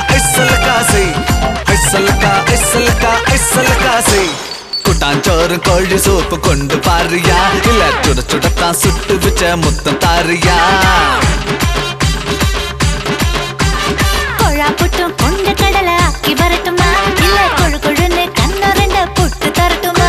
ஐசலக்கா செய் ஐசலக்கா ஐசலக்கா ஐசலக்கா செய் குட்டாஞ்சோறும் கோழி சூப்பு கொண்டு பாரியா இல்ல சுட சுடத்தான் சுட்டு வச்ச முத்தம் தாரியா கொழா புட்டும் கொண்ட கடலை ஆக்கி வரட்டுமா இல்ல கொழு கொழுன்னு கண்ணு ரெண்டு புட்டு தரட்டுமா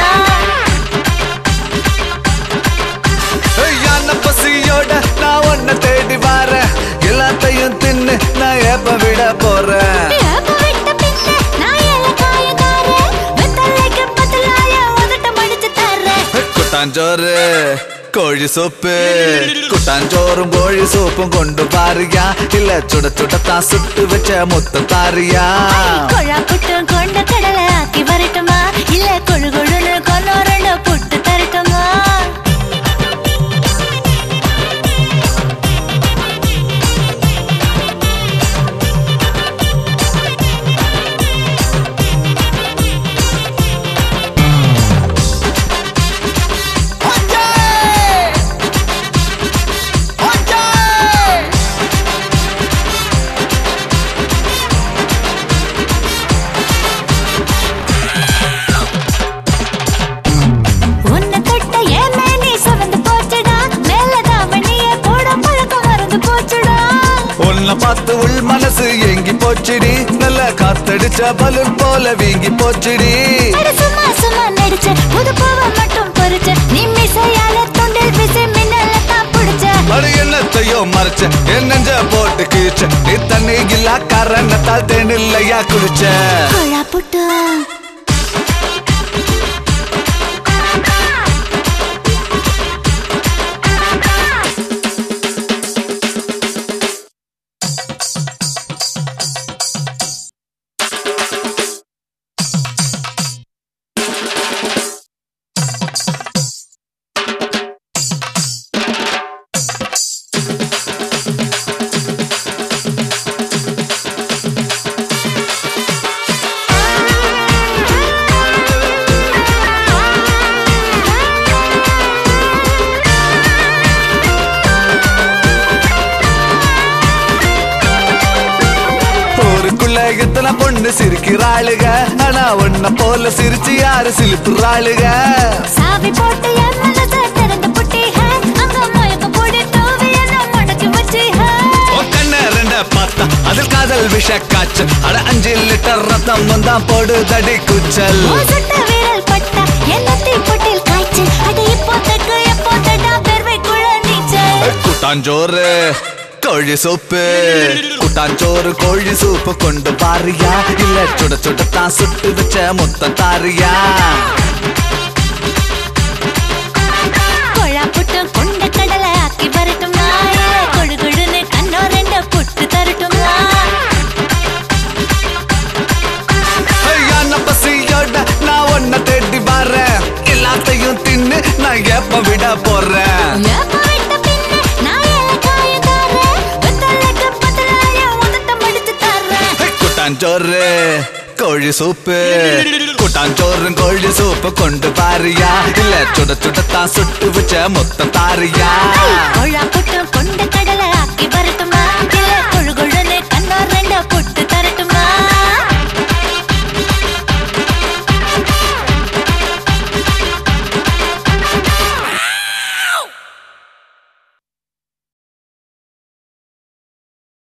யான பசியோட நான் உன்னை தேடி வரேன் எல்லாத்தையும் தின்னு நான் எப்ப விட போறேன் ஏப்ப விட்ட பின்ன நான் ஏலக்காயக்காரன். வெத்தலைக்கு பத்தலாய உதட்ட மடிச்சு தர்றேன். குட்டாஞ்சோறு கோழி சூப்பு குட்டாஞ்சோறும் கோழி சூப்பும் கொண்டு பாரியா இல்ல சுட சுடத்தான் சுட்டு வச்ச முத்தம் தாரியா கொழா புட்டும் கொண்ட கடலை ஆக்கி வரட்டுமா இல்ல கொழு கொழுன்னு கொன்னு ரெண்டு புட்டு தரட்டுமா உன்னை தொட்ட ஏன் மேனி சிவந்து போச்சுடா மேலதான் மணிய போட பழக்கம் மறந்து போச்சுடா உன்னை பார்த்து உள் மனசு ஏங்கி போச்சுடி நல்ல காத்தடிச்ச பலூன் போல வீங்கி போச்சுடி அட சும்மா சும்மா நடிச்ச புது பூவை மட்டும் பொறிச்ச நீ மிசையால தொண்டில் பிசை மின்னல தான் புடிச்ச மறு என்னத்தையோ மறைச்ச என் நெஞ்ச போட்டு கீச்ச நீ தண்ணி இல்லா காரணத்தால் தேனில்லையா குளிச்ச கொழா புட்டு ஊருக்குள்ள எத்தனை பொண்ணு சிரிக்கிறாளுக ஆனா உன்னை போல சிரிச்சு யாரு சிலிப்புறாளுக சாவி போட்டு என் மனச திறந்து புட்டி ஹே அங்க மயக்க போடி தோவி என்ன மடக்கி வச்சி ஹே உன் கண்ண ரெண்ட பார்த்தா அதில் காதல் விஷ காய்ச்சல் அட அஞ்சு லிட்டர் ரத்தம் வந்தான் போடுதடி குச்சல் ஓ சுட்ட விரல் பட்டா என்ன தீப்பொட்டில் காய்ச்சல் அது இப்போ தக்கு எப்போ தடா பெருமைக்குள்ள நீச்சல் கூட்டாஞ்சோறு கோழி சூப்பு கூட்டாஞ்சோறு கோழி சூப்பு கொண்டு பாரியா இல்ல சுட சுடத்தான் சுட்டு வச்ச முத்தம் தாரியா கொழா புட்டு கொண்ட கடலை ஆக்கி வரட்டுமா இல்ல கொழு கொழுன்னு கண்ணோ ரெண்டு புட்டு தரட்டுமா யான பசியோட நான் உன்னை தேடி வரேன் எல்லாத்தையும் தின்னு நான் எப்ப விட போறேன் ஏப்ப விட்ட பின்ன நான் ஏலக்காயக்காரன். வெத்தலைக்கு பத்தலாய உதட்ட மடிச்சு தர்றேன். கூட்டாஞ்சோறு கோழி சூப்பு கூட்டாஞ்சோறும் கோழி சூப்பு கொண்டு பாரியா இல்ல சுட சுடத்தான் சுட்டு வச்ச முத்தம் தாரியா கொழா புட்டு கொண்ட கடலை ஆக்கி வரட்டுமா இல்ல